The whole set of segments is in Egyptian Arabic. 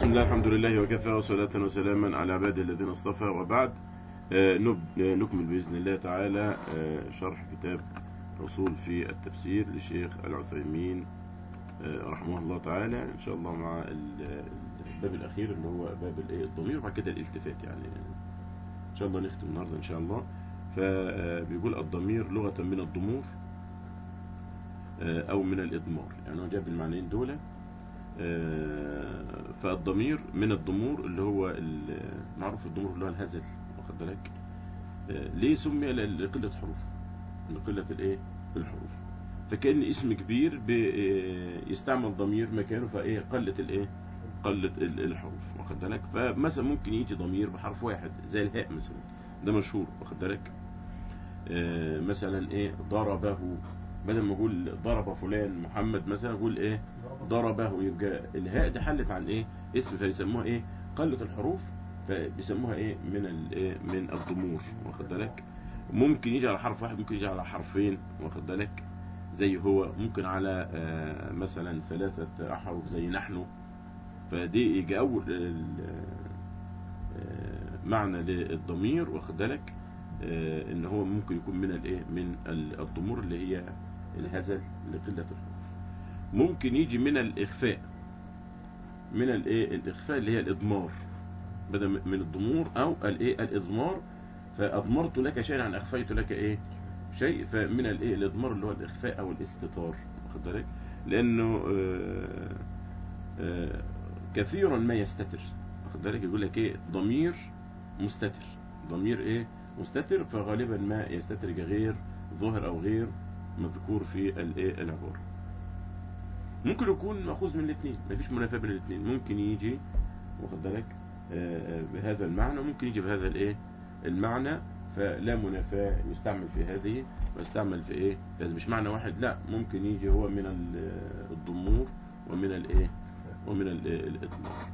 الله الحمد لله وكفى وصلاة وسلاما على عباده الذين اصطفى وبعد آه، نب- آه، نكمل بإذن الله تعالى آه، شرح كتاب رسول في التفسير لشيخ العثيمين آه، رحمه الله تعالى إن شاء الله مع ال- الباب الأخير اللي هو باب الإيه؟ الضمير وبعد كده الالتفات يعني إن شاء الله نختم النهاردة إن شاء الله فبيقول الضمير لغة من الضمور آه، أو من الإضمار يعني هو جاب المعنيين دول آه، فالضمير من الضمور اللي هو ال- معروف الضمور اللي هو الهزل واخد بالك آه، ليه سمي ل- لقلة حروف لقلة الايه الحروف فكأن اسم كبير بي- يستعمل ضمير مكانه فايه قلة الايه قلة ال- الحروف واخد بالك فمثلا ممكن يجي ضمير بحرف واحد زي الهاء مثلا ده مشهور واخد بالك آه، مثلا ايه ضربه بدل ما اقول ضرب فلان محمد مثلا اقول ايه ضربه يبقى الهاء دي حلت عن ايه اسم فيسموها ايه قلة الحروف فبيسموها ايه من الايه من الضمور واخد بالك ممكن يجي على حرف واحد ممكن يجي على حرفين واخد بالك زي هو ممكن على آه، مثلا ثلاثة أحرف زي نحن فدي يجي أول ال- آه، معنى للضمير واخد بالك آه، ان هو ممكن يكون من الايه من ال- الضمور اللي هي الهزل لقلة الحروف ممكن يجي من الإخفاء من الايه الإخفاء اللي هي الإضمار بدل من الضمور أو الايه الإضمار فأضمرت لك شيئا عن أخفيت لك إيه شيء فمن الايه الإضمار اللي هو الإخفاء أو الاستتار واخد بالك لأنه آه، آه، كثيرا ما يستتر واخد بالك يقول لك إيه ضمير مستتر ضمير إيه مستتر فغالبا ما يستتر غير ظاهر أو غير مذكور في الايه العبارة ممكن يكون مأخوذ من الاثنين مفيش منافاة بين الاثنين ممكن يجي واخد بالك آه، آه، بهذا المعنى ممكن يجي بهذا الايه المعنى فلا منافاة يستعمل في هذه ويستعمل في ايه لازم مش معنى واحد لا ممكن يجي هو من ال- الضمور ومن الايه ومن ال- الاطلاق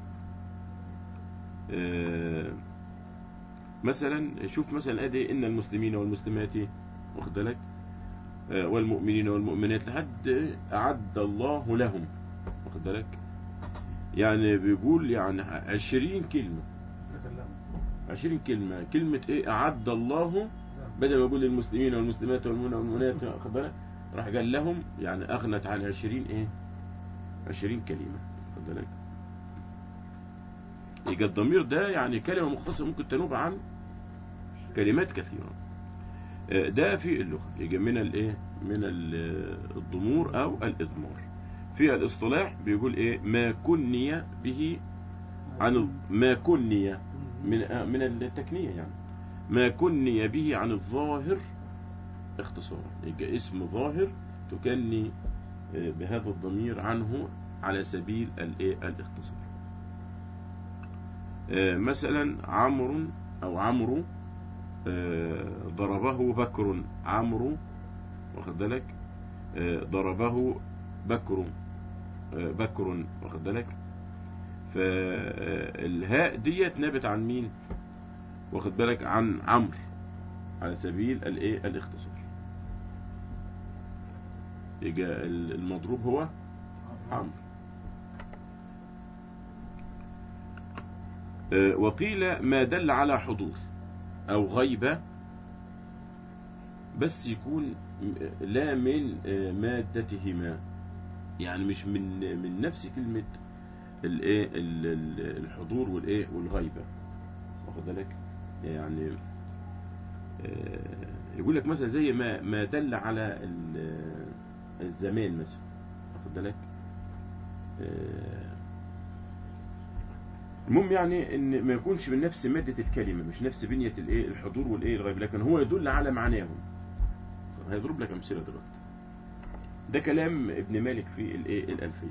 آه، مثلا شوف مثلا ادي ان المسلمين والمسلمات واخد بالك آه، والمؤمنين والمؤمنات لحد أعد الله لهم واخد بالك يعني بيقول يعني عشرين كلمة عشرين كلمة كلمة إيه أعد الله بدل ما يقول للمسلمين والمسلمات والمؤمنين والمؤمنات واخد بالك راح قال لهم يعني أغنت عن عشرين إيه عشرين كلمة واخد بالك يبقى الضمير ده يعني كلمة مختصرة ممكن تنوب عن كلمات كثيرة آه، ده في اللغة يجي من الايه من ال- الضمور او الاضمار في الاصطلاح بيقول ايه ما كني به عن ال- ما كني من آه، من التكنية يعني ما كني به عن الظاهر اختصارا يبقى اسم ظاهر تكني آه، بهذا الضمير عنه على سبيل الايه الاختصار آه، مثلا عمرو او عمرو آه، ضربه بكر عمرو واخد بالك آه، ضربه بكر آه، بكر واخد بالك فالهاء ديت نابت عن مين واخد بالك عن عمرو على سبيل الايه الاختصار يجي المضروب هو عمرو آه، وقيل ما دل على حضور او غيبة بس يكون لا من آه، مادتهما يعني مش من من نفس كلمة الايه ال- ال- الحضور والايه والغيبة واخد بالك يعني آه، يقول لك مثلا زي ما ما دل على ال- الزمان مثلا واخد بالك آه، المهم يعني ان ما يكونش من نفس مادة الكلمة مش نفس بنية الايه الحضور والايه الغيب لكن هو يدل على معناهم هيضرب لك امثله دلوقتي ده كلام ابن مالك في الايه الالفيه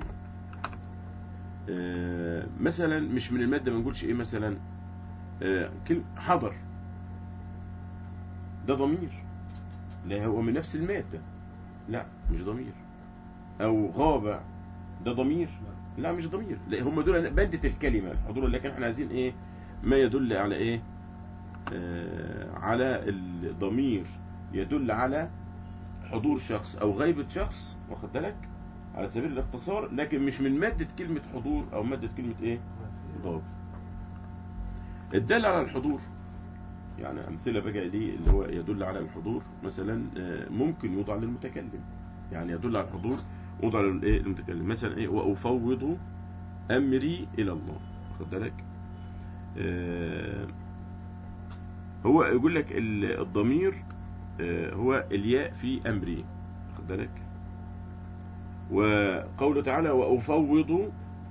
آه، مثلا مش من الماده ما نقولش ايه مثلا آه، كلمه حضر ده ضمير لا هو من نفس الماده لا مش ضمير او غاب ده ضمير لا مش ضمير لا هم دول ماده الكلمه الحضور لكن احنا عايزين ايه ما يدل على ايه آه، على الضمير يدل على حضور شخص او غيبة شخص واخد بالك على سبيل الاختصار لكن مش من مادة كلمة حضور او مادة كلمة ايه غاب الدل على الحضور يعني أمثلة بقى ليه اللي هو يدل على الحضور مثلا آه، ممكن يوضع للمتكلم يعني يدل على الحضور وضع للايه للمتكلم مثلا ايه وافوض امري الى الله واخد بالك آه، هو يقول لك ال- الضمير آه، هو الياء في امري واخد بالك وقوله تعالى وافوض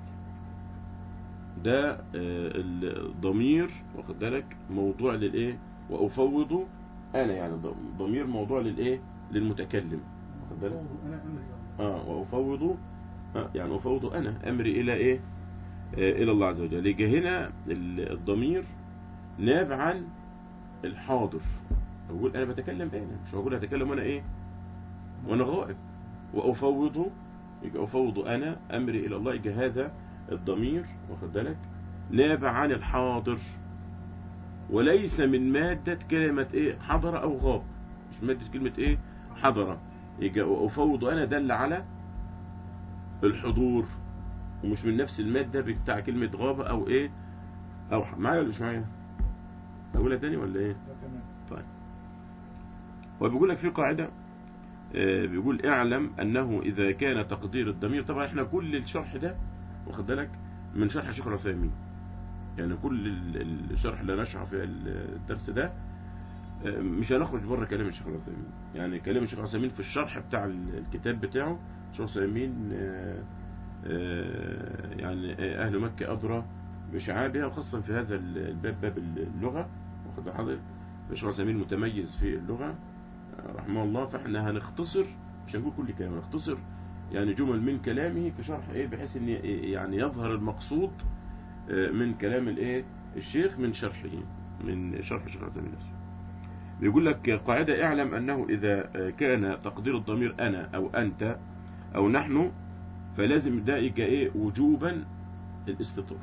ده آه، الضمير واخد بالك موضوع للايه وافوض انا يعني ض- ضمير موضوع للايه للمتكلم واخد بالك أنا أمري اه وافوض آه يعني افوض انا امري الى ايه آه الى الله عز وجل يجي هنا ال- الضمير ناب عن الحاضر اقول انا بتكلم انا مش هقول اتكلم وانا ايه وانا غائب وافوض يجي افوض انا امري الى الله يجي هذا الضمير واخد بالك ناب عن الحاضر وليس من مادة كلمة ايه حضر او غاب مش مادة كلمة ايه حضر يجي افوض انا دل على الحضور ومش من نفس المادة بتاع كلمة غاب او ايه او ح- معايا ولا مش معايا اقولها تاني ولا ايه ده تمام وبيقول لك في قاعدة آه، بيقول اعلم انه اذا كان تقدير الضمير طبعا احنا كل الشرح ده واخد بالك من شرح الشيخ العثيمين يعني كل ال- الشرح اللي نشرحه في الدرس ده آه، مش هنخرج بره كلام الشيخ العثيمين يعني كلام الشيخ العثيمين في الشرح بتاع ال- الكتاب بتاعه الشيخ العثيمين آه، آه، يعني آه، اهل مكة ادرى بشعابها وخاصة في هذا الباب باب اللغة واخد حضرتك الشيخ العثيمين متميز في اللغة رحمه الله فاحنا هنختصر مش هنقول كل كلام هنختصر يعني جمل من كلامه في شرح ايه بحيث ان يعني يظهر المقصود آه، من كلام الايه الشيخ من شرحه من شرح الشيخ العثيمين نفسه بيقول لك قاعدة اعلم انه اذا آه، كان تقدير الضمير انا او انت او نحن فلازم ده يبقى ايه وجوبا الاستتار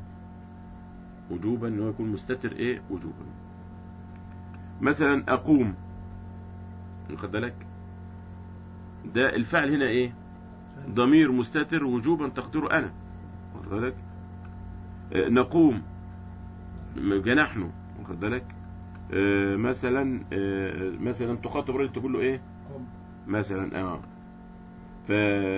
وجوبا ان هو يكون مستتر ايه وجوبا مثلا اقوم واخد بالك ده الفعل هنا ايه ضمير مستتر وجوبا تقديره انا واخد بالك آه، نقوم يبقى نحن واخد بالك آه، مثلا آه، مثلا تخاطب رجل تقول له ايه قم مثلا اه ف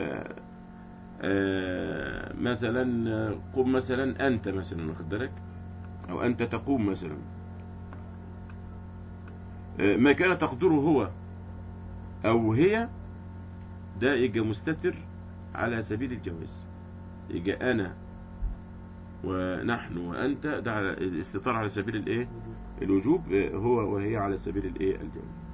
آه، مثلا آه، قم مثلا انت مثلا واخد بالك او انت تقوم مثلا آه، ما كان تقدره هو او هي ده يجي مستتر على سبيل الجواز يجي انا ونحن وانت ده على الاستتار على سبيل الايه الوجوب آه، هو وهي على سبيل الايه الجواز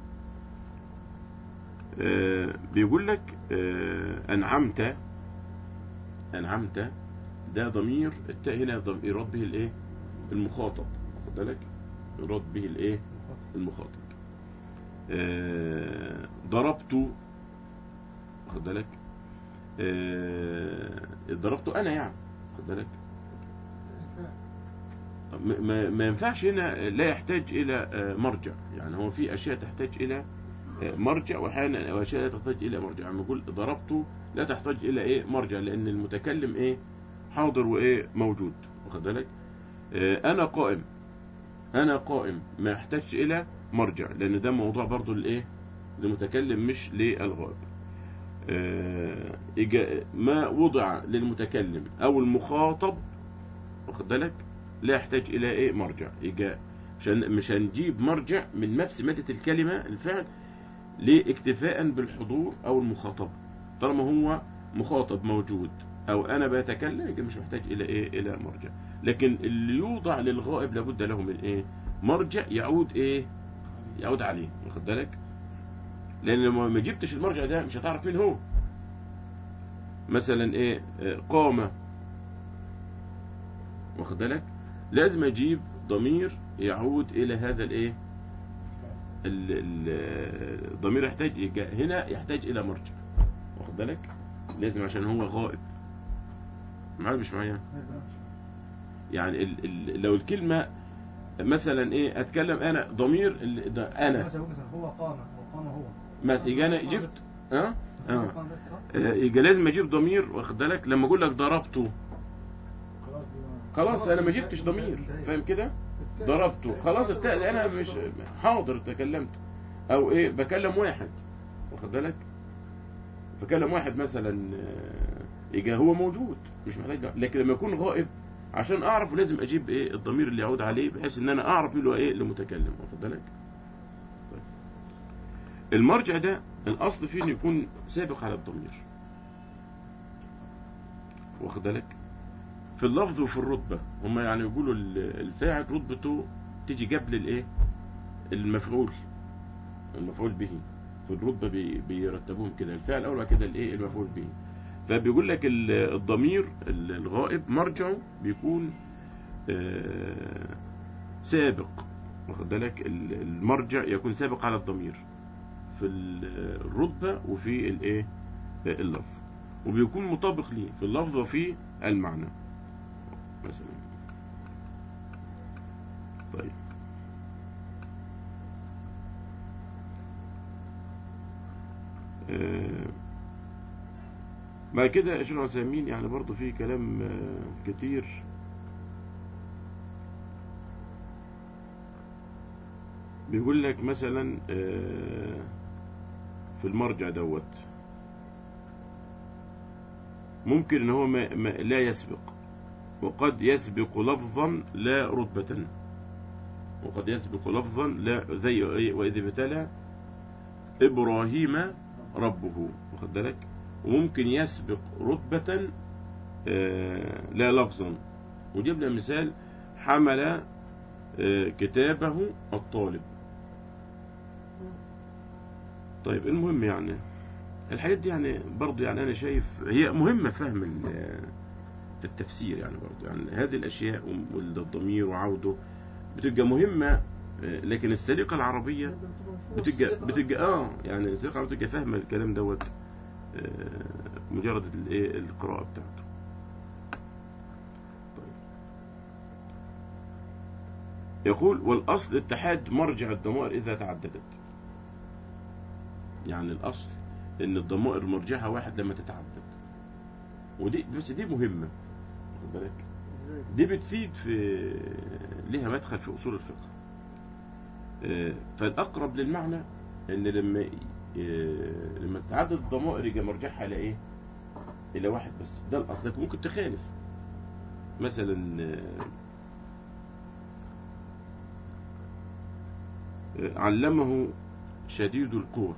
آه، بيقول لك آه، انعمت انعمت ده ضمير التاء هنا ضم- يراد به الايه المخاطب واخد بالك يراد به الايه المخاطب آه، ضربت واخد بالك آه، ضربت انا يعني واخد بالك ما- ما ما ينفعش هنا لا يحتاج الى آه، مرجع يعني هو في اشياء تحتاج الى آه، مرجع واحيانا واشياء لا تحتاج الى مرجع يعني نقول ضربت لا تحتاج الى ايه مرجع لان المتكلم ايه حاضر وايه موجود واخد بالك آه، انا قائم انا قائم ما يحتاجش الى مرجع لان ده موضوع برضو الايه للمتكلم مش للغائب آه، إجا- ما وضع للمتكلم او المخاطب واخد بالك لا يحتاج الى ايه مرجع يجا عشان مش هنجيب مرجع من نفس مادة الكلمة الفعل لاكتفاء بالحضور او المخاطبة طالما هو مخاطب موجود او انا بتكلم يبقى مش محتاج الى ايه الى مرجع لكن اللي يوضع للغائب لابد له من ايه مرجع يعود ايه يعود عليه واخد بالك لان لما ما جبتش المرجع ده مش هتعرف مين هو مثلا ايه آه، قام واخد بالك لازم اجيب ضمير يعود الى هذا الايه ال- ال- الضمير يحتاج يجا- هنا يحتاج الى مرجع واخد بالك لازم عشان هو غائب معايا مش معايا يعني ال ال لو الكلمة مثلا ايه اتكلم انا ضمير ال- ده انا مثلا مثلا هو قام او قام هو ما يجي انا جبت ها هو اه قام بس صح؟ آه، يبقى لازم اجيب ضمير واخد بالك لما اقول لك ضربته خلاص دي خلاص انا ما جبتش ضمير فاهم كده ضربته خلاص التاء ده انا مش حاضر تكلمت او ايه بكلم واحد واخد بالك بكلم واحد مثلا آه، يجي هو موجود مش محتاج ده. لكن لما يكون غائب عشان اعرف لازم اجيب ايه الضمير اللي يعود عليه بحيث ان انا اعرف مين هو ايه المتكلم واخد بالك طيب. المرجع ده الاصل فيه انه يكون سابق على الضمير واخد بالك في اللفظ وفي الرتبة هما يعني يقولوا ال- الفاعل رتبته تيجي قبل الايه المفعول المفعول به في الرتبة بي- بيرتبوهم كده الفاعل اول بعد كده الايه المفعول به فبيقول لك ال- الضمير ال- الغائب مرجعه بيكون آه، سابق واخد بالك ال- المرجع يكون سابق على الضمير في ال- الرتبة وفي الايه اللفظ وبيكون مطابق ليه في اللفظ وفي المعنى مثلا طيب آه، بعد كده شنو عثيمين يعني برضو في كلام آه، كتير بيقول لك مثلا آه، في المرجع دوت ممكن ان هو ما ما لا يسبق وقد يسبق لفظا لا رتبة وقد يسبق لفظا لا زي إيه؟ وإذ ابتلى إبراهيم ربه واخد بالك وممكن يسبق رتبة آه، لا لفظا وجيب لنا مثال حمل آه، كتابه الطالب طيب المهم يعني الحاجات دي يعني برضه يعني أنا شايف هي مهمة فهم ال- في التفسير يعني برضه يعني هذه الأشياء والضمير وعوده بتبقى مهمة آه، لكن السرقة العربية بتبقى بتبقى اه يعني السرقة العربية بتبقى فاهمة الكلام دوت آه، مجرد الايه القراءة بتاعته طيب. يقول والأصل اتحاد مرجع الضمائر إذا تعددت يعني الأصل إن الضمائر مرجعها واحد لما تتعدد ودي بس دي مهمة واخد بالك ازاي دي بتفيد في ليها مدخل في أصول الفقه آه، فالأقرب للمعنى إن لما آه، لما تتعدد الضمائر يبقى مرجعها إلى إيه؟ إلى واحد بس ده الأصل لكن ممكن تخالف مثلا آه، آه، علمه شديد القوى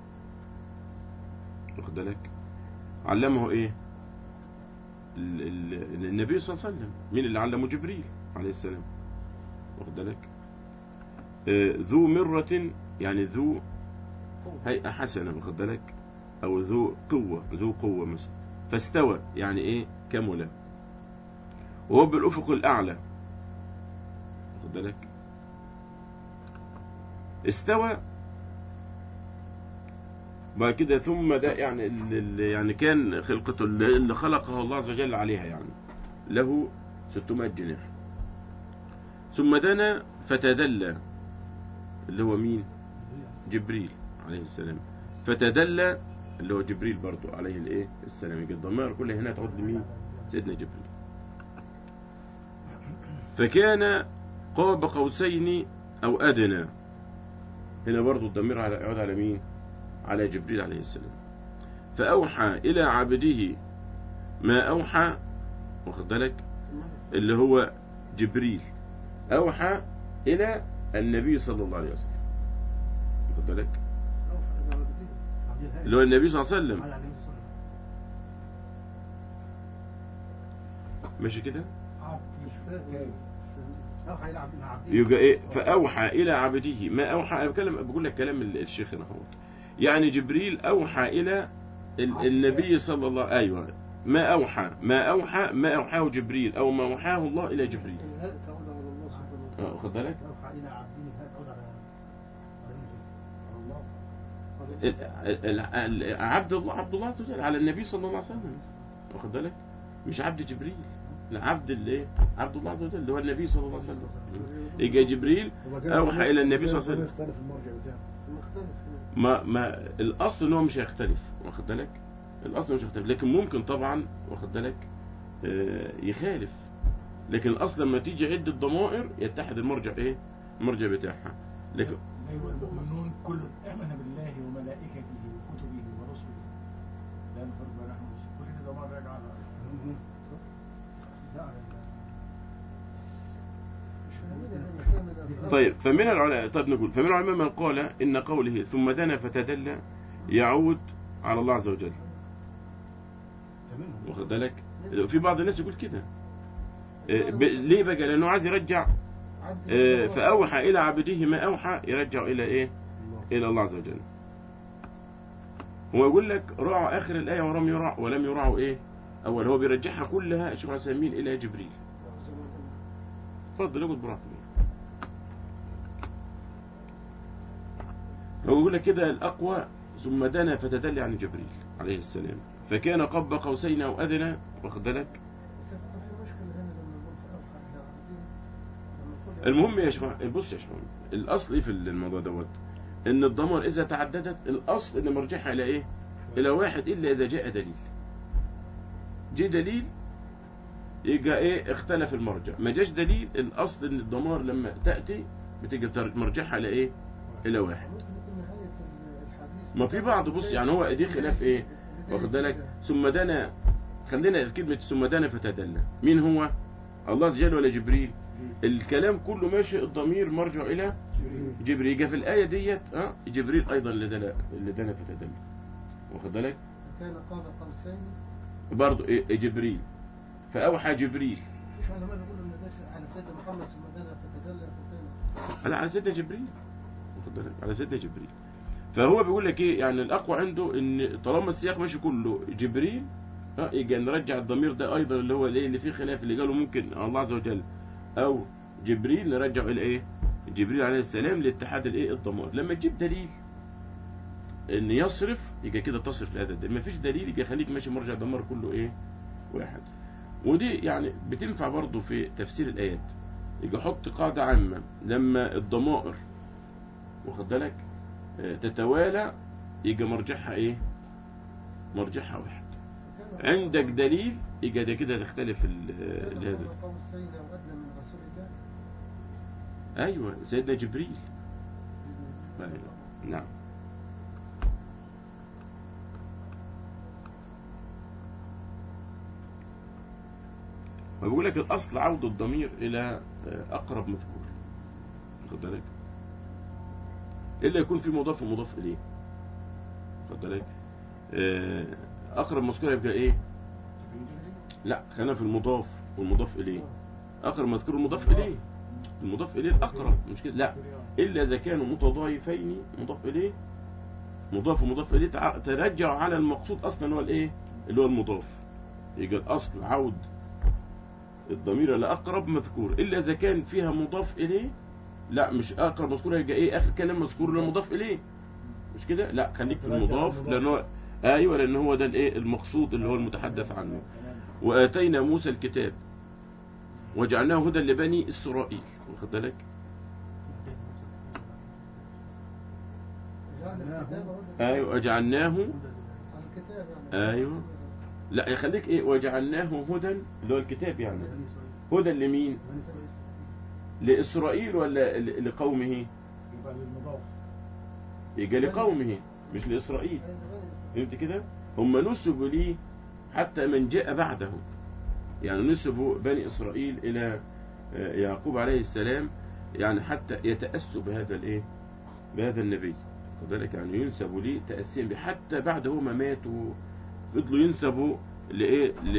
واخد بالك علمه إيه؟ ال- ال- النبي صلى الله عليه وسلم مين اللي علمه جبريل عليه السلام واخد بالك آه، ذو مرة يعني ذو هيئة حسنة واخد بالك أو ذو قوة ذو قوة مثلا فاستوى يعني إيه كمل وهو بالأفق الأعلى واخد بالك استوى بعد كده ثم ده يعني اللي يعني كان خلقته اللي اللي خلقه الله عز وجل عليها يعني له 600 جناح ثم دنا فتدلى اللي هو مين جبريل عليه السلام فتدلى اللي هو جبريل برضو عليه الايه السلام يجي الضمائر كلها هنا تعود لمين سيدنا جبريل فكان قاب قوسين او ادنى هنا برضو الضمير على- يعود على مين على جبريل عليه السلام فأوحى إلى عبده ما أوحى واخد بالك اللي هو جبريل أوحى إلى النبي صلى الله عليه وسلم واخد بالك اللي هو النبي صلى الله عليه وسلم على عليه الصلاة ماشي كده والسلام. مش فاهم أوحى إلى عبد إلى عبده يبقى ايه فأوحى إلى عبده ما أوحى أنا بكلم بقول لك كلام ال- الشيخ هنا هو يعني جبريل أوحى إلى ال- النبي صلى الله أيوه ما أوحى ما أوحى ما أوحاه جبريل أو ما أوحاه الله إلى جبريل الهاء تعود على الله سبحانه وتعالى آه، واخد بالك أوحى إلى عبده الهاء تعود على على ال- ال- ال- عبد الله عبد الله عز وجل على النبي صلى الله عليه وسلم واخد بالك مش عبد جبريل لا عبد الايه عبد الله عز وجل اللي هو النبي صلى الله عليه وسلم يجي جبريل أوحى إلى النبي صلى الله عليه وسلم. يختلف المرجع بتاعه مختلف ما ما الاصل ان هو مش هيختلف واخد بالك الاصل مش هيختلف لكن ممكن طبعا واخد بالك آه، يخالف لكن الاصل لما تيجي عده ضمائر يتحد المرجع ايه المرجع بتاعها لكن زي ما المؤمنون كل آمن بالله وملائكته وكتبه ورسله لا نفرق بين أحد ورسله كل ده ضمان راجع على لا لا طيب فمن العلماء طيب نقول فمن العلماء من قال ان قوله ثم دنا فتدلى يعود على الله عز وجل تمام واخد بالك في بعض الناس يقول كده آه، ب- ليه بقى لانه عايز يرجع آه، فاوحى الى عبده ما اوحى يرجع الى ايه الى الله عز وجل هو يقول لك راعوا اخر الايه ولم يرع ولم يرعوا ايه اول هو بيرجعها كلها شوف عثيمين الى جبريل اتفضل اقعد براحتك هو يقول لك كده الاقوى ثم دنا فتدلى عن جبريل عليه السلام فكان قب قوسين او ادنى واخد بالك المهم يا شباب بص يا شباب الاصل ايه في الموضوع دوت ان الضمائر اذا تعددت الاصل ان مرجعها الى ايه الى واحد الا اذا جاء دليل جه دليل يبقى ايه اختلف المرجع ما جاش دليل الاصل ان الضمائر لما تاتي بتيجي تر- مرجعها الى ايه الى واحد ما في بعض بص يعني هو دي خلاف ايه واخد بالك ثم دنا خلينا كلمة ثم دنا فتدلى مين هو الله عز وجل ولا جبريل الكلام كله ماشي الضمير مرجع الى جبريل جه في الايه ديت اه جبريل ايضا اللي دنا اللي دنا فتدلى واخد بالك كان قاب قوسين برضه إيه جبريل فاوحى جبريل مش علماء بيقولوا ان ده على سيدنا محمد ثم دنا فتدلى فكان على على سيدنا جبريل واخد بالك على سيدنا جبريل فهو بيقول لك ايه يعني الاقوى عنده ان طالما السياق ماشي كله جبريل اه يجي نرجع الضمير ده ايضا اللي هو الايه اللي فيه خلاف اللي قالوا ممكن الله عز وجل او جبريل نرجعه الى ايه جبريل عليه السلام لاتحاد الايه الضمائر لما تجيب دليل ان يصرف يبقى كده تصرف لهذا الدليل ما فيش دليل يبقى خليك ماشي مرجع الضمير كله ايه واحد ودي يعني بتنفع برضه في تفسير الايات يجي حط قاعده عامه لما الضمائر واخد بالك آه، تتوالى يجي مرجعها ايه مرجعها واحد عندك دليل يجي ده كده تختلف ال- ال- هذا قاب قوسين او ادنى من رسول الله ايوه سيدنا جبريل أيوة. نعم وبيقول لك الاصل عود الضمير الى آه، اقرب مذكور خد بالك الا يكون في مضاف ومضاف اليه خد بالك آه، اقرب مذكور يبقى ايه لا خلينا في المضاف والمضاف اليه اقرب مذكور المضاف اليه المضاف اليه الاقرب مش كده لا الا اذا كانوا متضايفين مضاف اليه مضاف ومضاف اليه تع- ترجعوا على المقصود اصلا هو الايه اللي هو المضاف يبقى الاصل عود الضمير لاقرب مذكور الا اذا كان فيها مضاف اليه لا مش اقرب مذكور هيبقى ايه اخر كلام مذكور اللي هو مضاف اليه مش كده لا خليك في المضاف لان هو ايوه لان هو ده الايه المقصود اللي هو المتحدث عنه واتينا موسى الكتاب وجعلناه هدى لبني اسرائيل واخد بالك جعل الكتاب هدى ايوه وجعلناه على الكتاب يعني أيوة. لا يخليك ايه وجعلناه هدى اللي هو الكتاب يعني هدى لمين لاسرائيل ولا ل- لقومه يبقى للمضاف يجي لقومه مش لاسرائيل فهمت كده هم نسبوا ليه حتى من جاء بعده يعني نسبوا بني اسرائيل الى آه، يعقوب عليه السلام يعني حتى يتاسوا بهذا الايه بهذا النبي خد بالك يعني ينسبوا ليه تاسيا به حتى بعد هما ماتوا فضلوا ينسبوا لايه ل...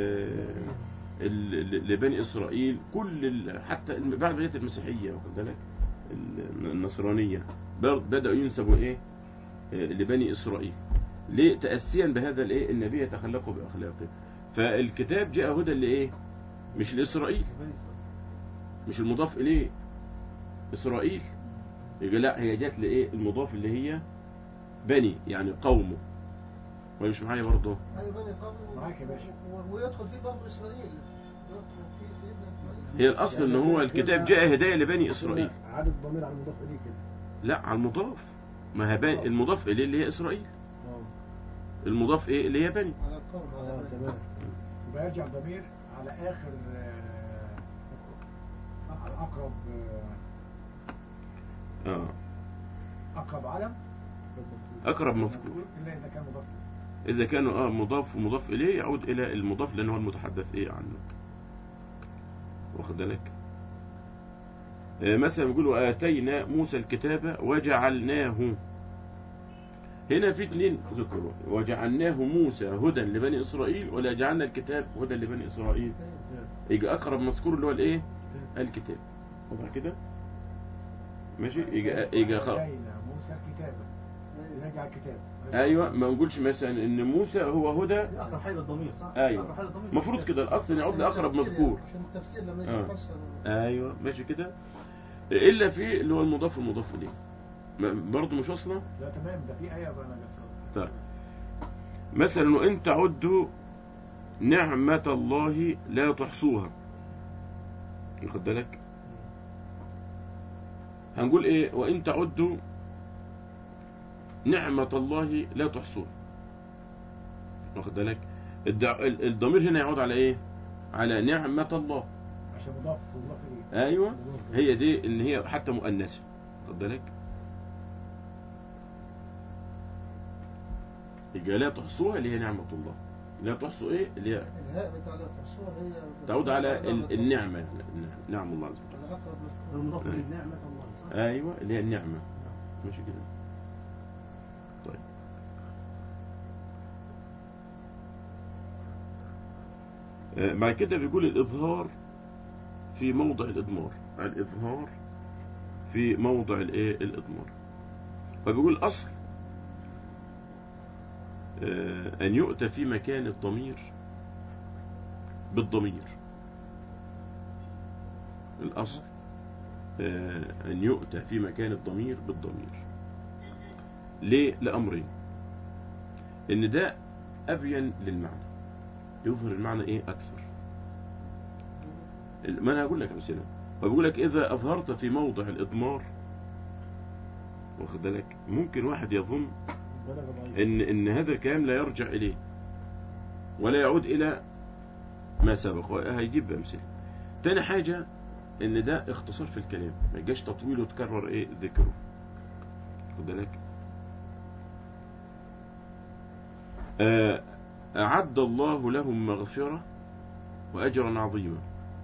ال- ل- لبني اسرائيل كل ال... حتى بعد بدايه المسيحيه واخد بالك ال- النصرانيه بر- بداوا ينسبوا ايه آه، لبني اسرائيل ليه تاسيا بهذا الايه النبي يتخلقوا باخلاقه فالكتاب جاء هدى لايه مش لاسرائيل مش المضاف اليه اسرائيل يبقى لا هي جت لايه المضاف اللي هي بني يعني قومه ولا مش معايا برضه ايوه بني قوم معاك يا باشا. و- ويدخل فيه برضه اسرائيل يدخل فيه سيدنا اسرائيل هي الاصل ان هو الكتاب جاء هدايه لبني اسرائيل عدد الضمير على المضاف اليه كده لا على المضاف ما هي بني المضاف اليه اللي هي اسرائيل اه المضاف ايه اللي هي بني على القوم على اه بني. تمام يبقى يرجع الضمير على اخر آه، الأقرب آه، اه أقرب علم اقرب مذكور إلا إذا كان مضاف اذا كانوا اه مضاف ومضاف اليه يعود الى المضاف لان هو المتحدث ايه عنه واخد بالك آه، مثلا بيقول واتينا موسى الكتاب وجعلناه هنا في اثنين ذكروا وجعلناه موسى هدى لبني اسرائيل ولا جعلنا الكتاب هدى لبني اسرائيل يجي اقرب مذكور اللي هو الايه الكتاب واضح كده ماشي يجي يجي أقرب. آتينا موسى الكتابة نرجع الكتاب ايوه ما نقولش مثلا ان موسى هو هدى دي اقرب حاجه الضمير صح؟ أيوة. أقرب حاجة الضمير. المفروض كده الاصل يعود عشان لاقرب التفسير مذكور يعني، عشان التفسير لما آه. يجي يفسر ايوه ماشي كده الا في اللي هو المضاف المضاف اليه ما- برضه مش واصله لا تمام ده في آية بقى أنا بس طيب مثلا وان تعدوا نعمة الله لا تحصوها واخد بالك هنقول ايه وان تعدوا نعمة الله لا تحصوها واخد بالك الدع- ال- الضمير هنا يعود على ايه على نعمة الله عشان مضاف مضاف إليه ايوه هي دي ان هي حتى مؤنثه واخد بالك يبقى لا تحصوها اللي هي نعمه الله لا تحصوا ايه اللي هي الهاء بتاع لا تحصوها هي تعود على ال- النعمه يعني نعم الله عز وجل على اقرب مذكور المضاف اليه نعمه الله صح؟ ايوه اللي هي النعمه ماشي كده طيب آه، بعد كده بيقول الإظهار في موضع الإضمار الإظهار في موضع الإيه الإضمار فبيقول أصل آه، أن يؤتى في مكان الضمير بالضمير الأصل آه، أن يؤتى في مكان الضمير بالضمير ليه؟ لأمرين إن ده أبين للمعنى يظهر المعنى إيه أكثر ما أنا هقول لك أمثلة فبقول لك إذا أظهرت في موضع الإضمار واخد بالك ممكن واحد يظن بلغ ضعيف إن إن هذا الكلام لا يرجع إليه ولا يعود إلى ما سبق هيجيب أمثلة تاني حاجة إن ده اختصار في الكلام ما يجاش تطويل وتكرر إيه ذكره خد بالك آه، أعد الله لهم مغفرة وأجرا عظيما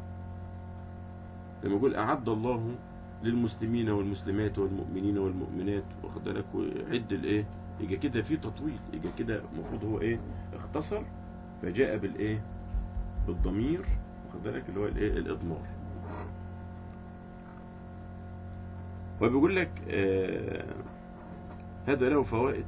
لما يقول أعد الله للمسلمين والمسلمات والمؤمنين والمؤمنات واخد بالك وعد الإيه يبقى كده في تطويل يبقى كده المفروض هو إيه اختصر فجاء بالإيه بالضمير واخد بالك اللي هو الإيه الإضمار وبيقول لك آه هذا له فوائد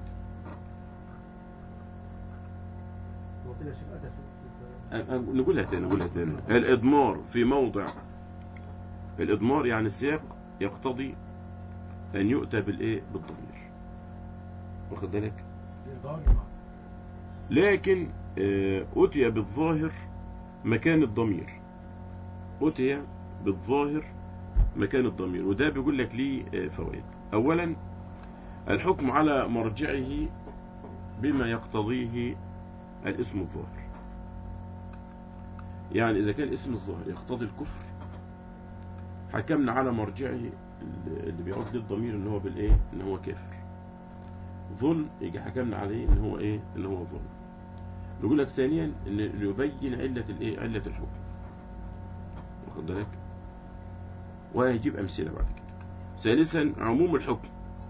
هو كده شيخ اتى في- في- نقولها تاني نقولها تاني الإضمار في موضع الإضمار يعني السياق يقتضي أن يؤتى بالإيه بالضمير واخد بالك إظهار المعنى لكن آه، أتي بالظاهر مكان الضمير أتي بالظاهر مكان الضمير وده بيقول لك ليه آه، فوائد أولا الحكم على مرجعه بما يقتضيه الاسم الظاهر يعني إذا كان الاسم الظاهر يقتضي الكفر حكمنا على مرجعه اللي بيعود للضمير ان هو بالايه ان هو كافر ظلم يجي حكمنا عليه ان هو ايه ان هو ظلم بيقول لك ثانيا ان يبين علة الايه علة الحكم واخد بالك وهيجيب امثله بعد كده ثالثا عموم الحكم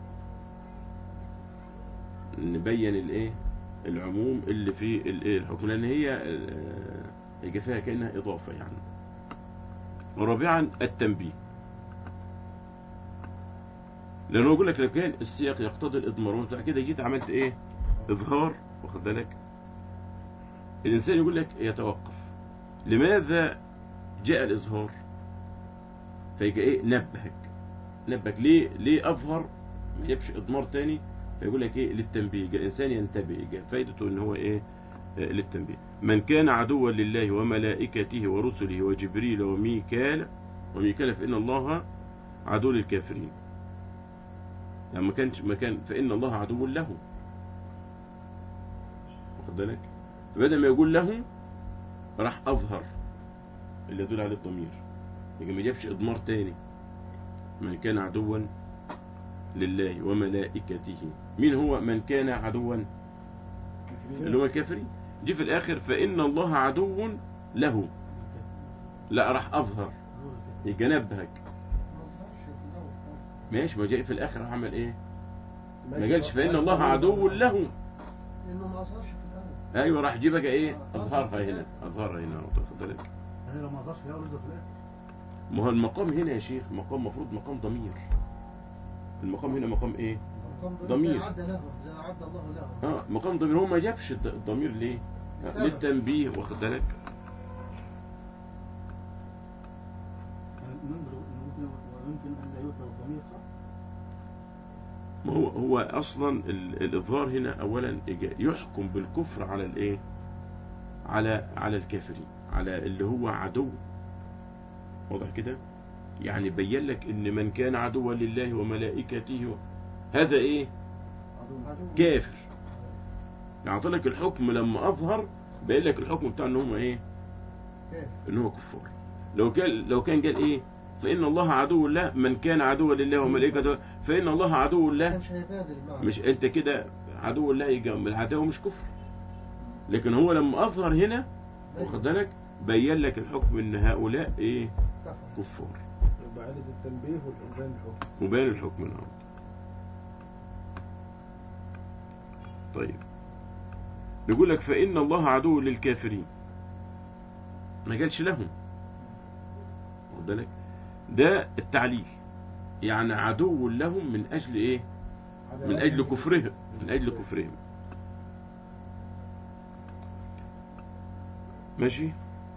نبين الايه العموم اللي في الايه الحكم لان هي آه، يجي فيها كانها اضافه يعني ورابعا التنبيه لانه يقول لك لو كان السياق يقتضي الاضمار وانت كده جيت عملت ايه اظهار واخد بالك الانسان يقول لك يتوقف لماذا جاء الاظهار فيجي ايه نبهك نبهك ليه ليه اظهر ما يبش اضمار تاني فيقول لك ايه للتنبيه جاء الانسان ينتبه جاء فايدته ان هو ايه آه، للتنبيه من كان عدوا لله وملائكته ورسله وجبريل وميكال وميكال فإن الله عدو للكافرين يعني ما كانش ما كان فإن الله عدو له واخد بالك فبدل ما يقول له راح أظهر اللي يدل عليه الضمير يبقى ما جابش اضمار تاني من كان عدوا لله وملائكته مين هو من كان عدوا اللي هو الكافرين دي في الاخر فان الله عدو له لا راح اظهر يبقى نبهك ما ظهرش في الأول خالص. ماشي ما جاي في الاخر راح عمل ايه ما قالش فان الله عدو له لأنه ما ظهرش في الأول ايوه راح جه بقى ايه اظهرها هنا اظهرها هنا واخد بالك يعني لو ما ظهرش في الاول يظهر في الاخر ما هو المقام هنا يا شيخ مقام مفروض مقام ضمير المقام هنا مقام ايه مقام ضمير. زي عد له زي عد الله له اه مقام ضمير هو ما جابش الض- الضمير ليه لسبب. للتنبيه واخد بالك يعني ننظر إنه ممكن ويمكن ان لا يؤثر الضمير صح؟ ما هو هو اصلا ال- الاظهار هنا اولا إجا- يحكم بالكفر على الايه على على الكافرين على اللي هو عدو واضح كده يعني بين لك ان من كان عدوا لله وملائكته هذا ايه عدو. كافر يعطي لك الحكم لما اظهر بين لك الحكم بتاع ان هم ايه كيف ان هو كفار لو كان لو كان قال ايه فان الله عدو له من كان عدوا لله وملائكته فان الله عدو له كانش هيبادل معه مش انت كده عدو الله يجي العداوه مش كفر لكن هو لما اظهر هنا واخد بالك بين لك الحكم ان هؤلاء ايه كفر كفار يبقى عادة التنبيه والإنزال الحكم وبين الحكم الأرض طيب بيقول لك فإن الله عدو للكافرين ما قالش لهم واخد بالك ده التعليل يعني عدو لهم من أجل إيه من أجل كفرهم من أجل كفرهم ماشي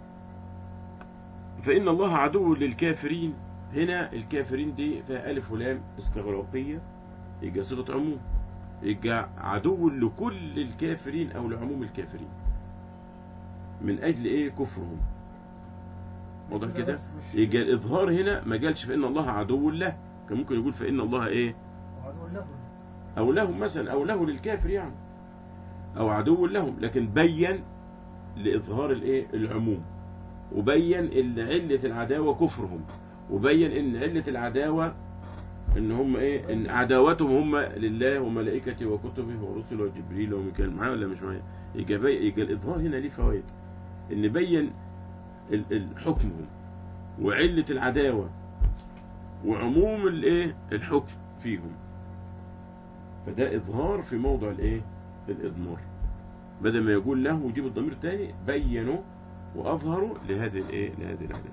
فإن الله عدو للكافرين هنا الكافرين دي فيها ألف ولام استغراقية يبقى صيغة عموم يبقى عدو لكل الكافرين أو لعموم الكافرين من أجل إيه كفرهم واضح كده بس مش- يبقى الإظهار هنا ما قالش فإن الله عدو له كان ممكن يقول فإن الله إيه عدو له أو لهم مثلا أو له للكافر يعني أو عدو لهم لكن بين لإظهار الإيه العموم وبين إن علة العداوة كفرهم وبين إن علة العداوة إن هم إيه إن عداوتهم هم لله وملائكته وكتبه ورسله وجبريل وميكائيل معايا ولا مش معايا يبقى بي- يبقى الإظهار هنا ليه فوائد إن بين ال- ال- حكمهم وعلة العداوة وعموم الإيه الحكم فيهم فده إظهار في موضع الإيه الإضمار بدل ما يقول له ويجيب الضمير تاني بينوا وأظهروا لهذه الإيه لهذه العدد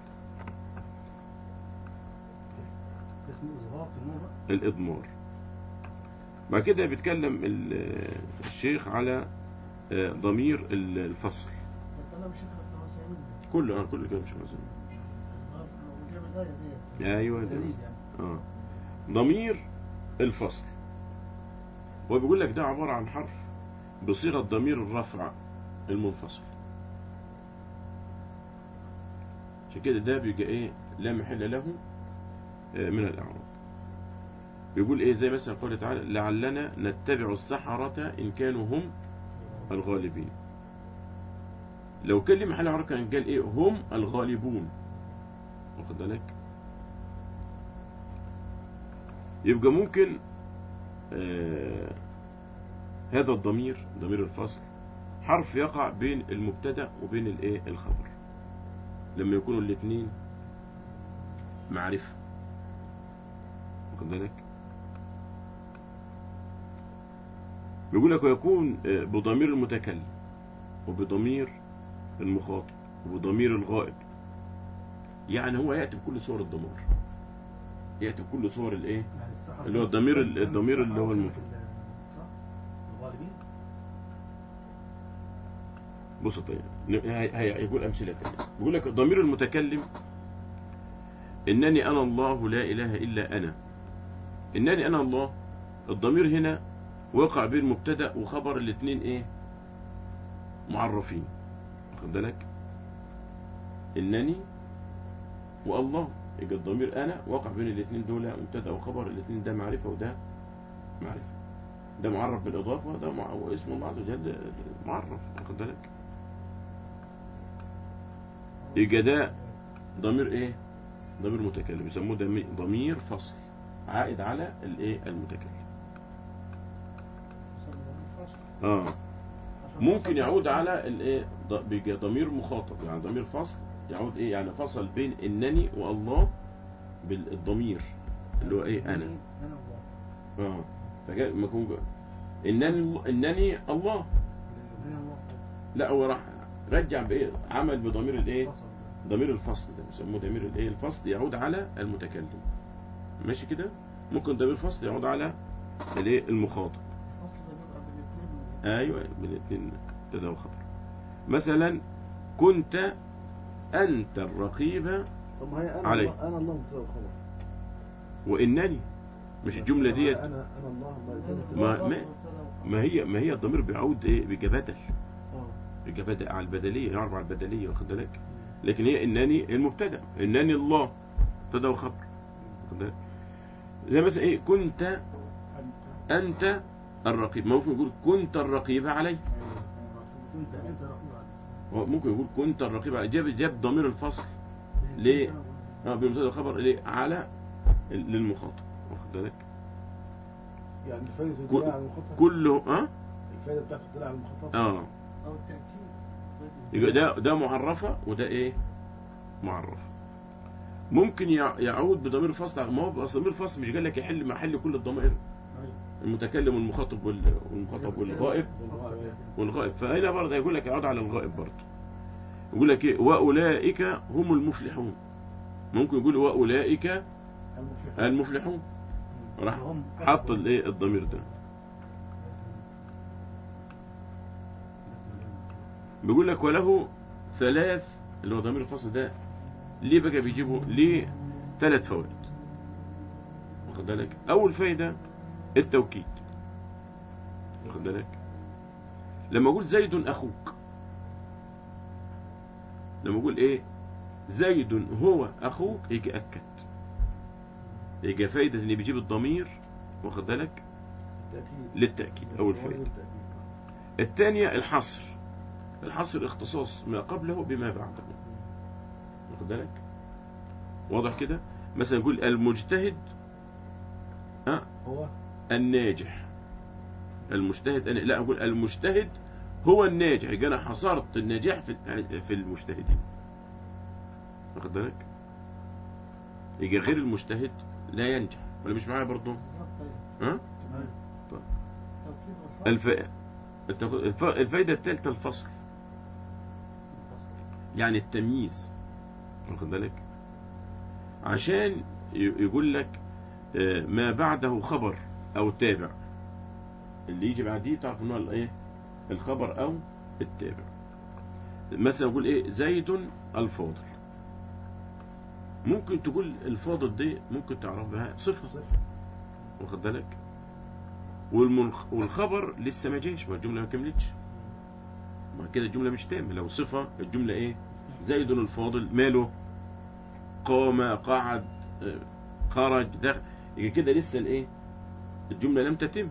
اسمه اظهار في الموضع الإضمار بعد كده بيتكلم ال- الشيخ على آه، ضمير ال- الفصل ده كلام شيخ الخراساني كله آه كله كده مش مثلا وجاب الآية ديت أيوه ده. دليل يعني آه. ضمير الفصل هو بيقول لك ده عبارة عن حرف بصيغة ضمير الرفع المنفصل عشان كده ده بيبقى ايه لا محل له آه، من الإعراب بيقول ايه زي مثلا قوله تعالى لعلنا نتبع السحرة إن كانوا هم الغالبين لو كان ليه محل إعراب كان قال ايه هم الغالبون واخد بالك يبقى ممكن آه هذا الضمير ضمير الفصل حرف يقع بين المبتدا وبين الايه الخبر لما يكونوا الاثنين معرفه واخد بالك بيقول لك ويكون آه، بضمير المتكلم وبضمير المخاطب وبضمير الغائب يعني هو ياتي بكل صور الضمير ياتي بكل صور الايه يعني السحرة اللي هو الضمير- كان الضمير اللي هو السحرة المفرد. في ال- صح؟ الغالبين بص طيب ن- هي- هي- هيقول أمثلة تانية بيقول لك ضمير المتكلم إنني أنا الله لا إله إلا أنا إنني أنا الله الضمير هنا وقع بين مبتدأ وخبر الاثنين إيه معرفين واخد بالك إنني والله يبقى الضمير أنا وقع بين الاثنين دول مبتدأ وخبر الاثنين ده معرفة وده معرفة ده معرف بالإضافة وده مع... واسم الله عز وجل معرف واخد بالك يبقى ده ضمير ايه ضمير متكلم يسموه دمي- ضمير فصل عائد على الايه المتكلم اه ممكن يعود على الايه ض- بيجي ضمير مخاطب يعني ضمير فصل يعود ايه يعني فصل بين انني والله بالضمير اللي هو ايه انا انا الله اه فجاء لما يكون جا- انني انني الله انا الله لا هو راح رجع بايه عمل بضمير الايه فصل ضمير الفصل ده بيسموه ضمير الايه الفصل يعود على المتكلم ماشي كده ممكن ضمير فصل يعود على الايه المخاطب الفصل ده بيبقى بين الاثنين ايوه بالاثنين كده وخبر مثلا كنت انت الرقيب طب ما هي انا علي. الله انا الله مبتدا وخبر وانني مش الجمله ديت انا انا الله ما- ما ما- ما هي ما هي الضمير بيعود ايه بجبدل اه بجبدل على البدليه يعرف على البدليه واخد بالك لكن هي انني المبتدا انني الله مبتدا وخبر واخد بالك زي مثلا ايه كنت أنت انت الرقيب ممكن يقول كنت الرقيب علي كنت انت رقيب علي هو ممكن يقول كنت الرقيب علي جاب جاب ضمير الفصل ليه؟ اه بمبتدا خبر ليه على ال- للمخاطب واخد بالك يعني الفايده كل- تدل على المخاطب كله اه الفايده بتاعته تدل على المخاطب اه او التاكيد يبقى ده ده معرفه وده ايه معرفه ممكن يع- يعود بضمير فصل ما هو اصل ضمير فصل مش قال لك يحل محل كل الضمائر المتكلم والمخاطب وال- والمخاطب والغائب والغائب فهنا برضه يقول لك يعود على الغائب برضه يقول لك ايه واولئك هم المفلحون ممكن يقول واولئك المفلحون المفلحون راح وهم حط الايه الضمير ده بيقول لك وله ثلاث اللي هو ضمير الفصل ده ليه بقى بيجيبوا ليه ثلاث فوائد واخد بالك اول فايده التوكيد واخد بالك لما اقول زيد اخوك لما اقول ايه زيد هو اخوك يجي اكد يجي فايده ان بيجيب الضمير واخد بالك التاكيد للتاكيد اول فايده التأكيد. الثانية الحصر الحصر اختصاص ما قبله بما بعده واخد بالك واضح كده مثلا نقول المجتهد ها هو الناجح المجتهد أنا لا أقول المجتهد هو الناجح يبقى أنا حصرت النجاح في في المجتهدين واخد بالك يبقى غير المجتهد لا ينجح ولا مش معايا برضه بالظبط ها التوكيد والفصل الف... الف... الفايدة الثالثة الفصل يعني التمييز واخد بالك عشان ي- يقول لك آه، ما بعده خبر او تابع اللي يجي بعديه تعرف ان هو الايه الخبر او التابع مثلا يقول ايه زيد الفاضل ممكن تقول الفاضل دي ممكن تعرف بها صفة صفر واخد بالك والمنخ... والخبر لسه ما جاش ما الجمله ما كملتش ما كده الجمله مش تامه لو صفه الجمله ايه زيد الفاضل ماله قام قعد آه، خرج دخل يبقى كده لسه الايه الجمله لم تتم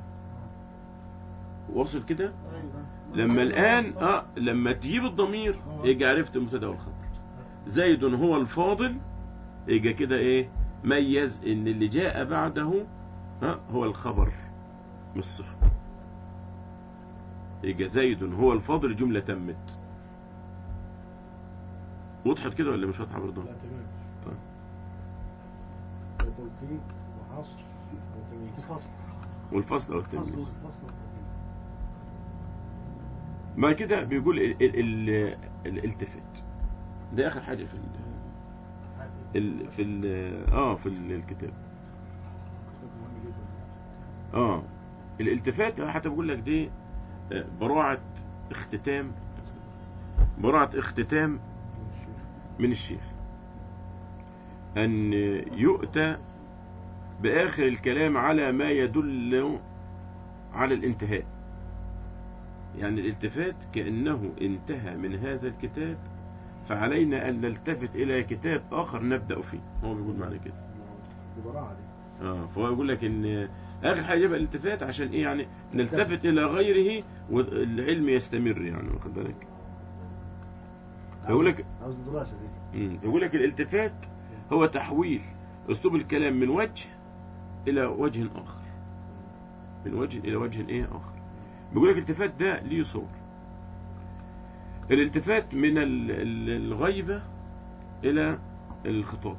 وصل كده ايوه لما الان اه لما تجيب الضمير يجي عرفت المبتدا والخبر زيد هو الفاضل يجي كده ايه ميز ان اللي جاء بعده ها هو الخبر مش الصفه يجي زيد هو الفاضل جمله تمت وضحت كده ولا مش واضحه برضه لا تمام طيب. ده توكيد وحصر وتمييز الفصل والفصل او الفصل التمييز والفصل ما كده بيقول ال ال ال الالتفات ده اخر حاجه في ال ال في ال اه في ال- الكتاب اه الالتفات حتى بقول لك دي آه، براعة اختتام براعة اختتام من الشيخ أن يؤتى بآخر الكلام على ما يدل على الانتهاء يعني الالتفات كأنه انتهى من هذا الكتاب فعلينا أن نلتفت إلى كتاب آخر نبدأ فيه هو بيقول معنى كده دي براعة دي اه فهو يقول لك ان اخر حاجه يبقى الالتفات عشان ايه يعني نلتفت الى غيره والعلم يستمر يعني واخد بالك يقول لك عاوز دراسة دي مم. يقول لك الالتفات هو تحويل اسلوب الكلام من وجه الى وجه اخر من وجه الى وجه ايه اخر بيقول لك الالتفات ده ليه صور الالتفات من ال- ال- الغيبة الى الخطاب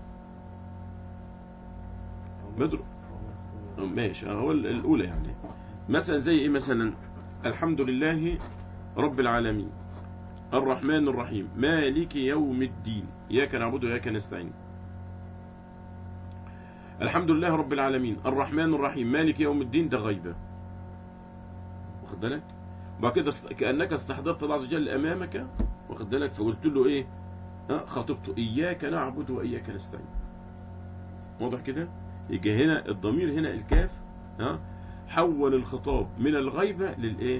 بدر ماشي هو ال- الاولى يعني مثلا زي ايه مثلا الحمد لله رب العالمين الرحمن الرحيم مالك يوم الدين إياك نعبد وإياك نستعين الحمد لله رب العالمين الرحمن الرحيم مالك يوم الدين ده غيبة واخد بالك وبعد كده است- كأنك استحضرت الله عز وجل أمامك واخد بالك فقلت له إيه ها خاطبته إياك نعبد وإياك نستعين واضح كده يجي هنا الضمير هنا الكاف ها حول الخطاب من الغيبة للإيه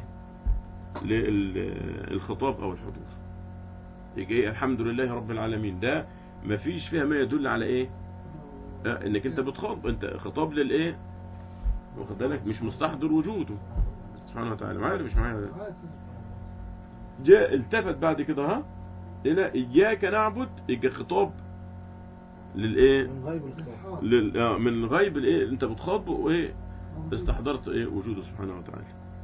للخطاب أو الحضور يجي إيه؟ الحمد لله رب العالمين ده مفيش فيها ما يدل على إيه آه، انك انت بتخاطب انت خطاب للايه واخد بالك مش مستحضر وجوده سبحانه وتعالى معايا ولا مش معايا جاء التفت بعد كده ها الى اياك نعبد يجي خطاب للايه من غيب الخطاب لل... آه، من الغيب الايه اللي انت بتخاطبه وايه استحضرت ايه وجوده سبحانه وتعالى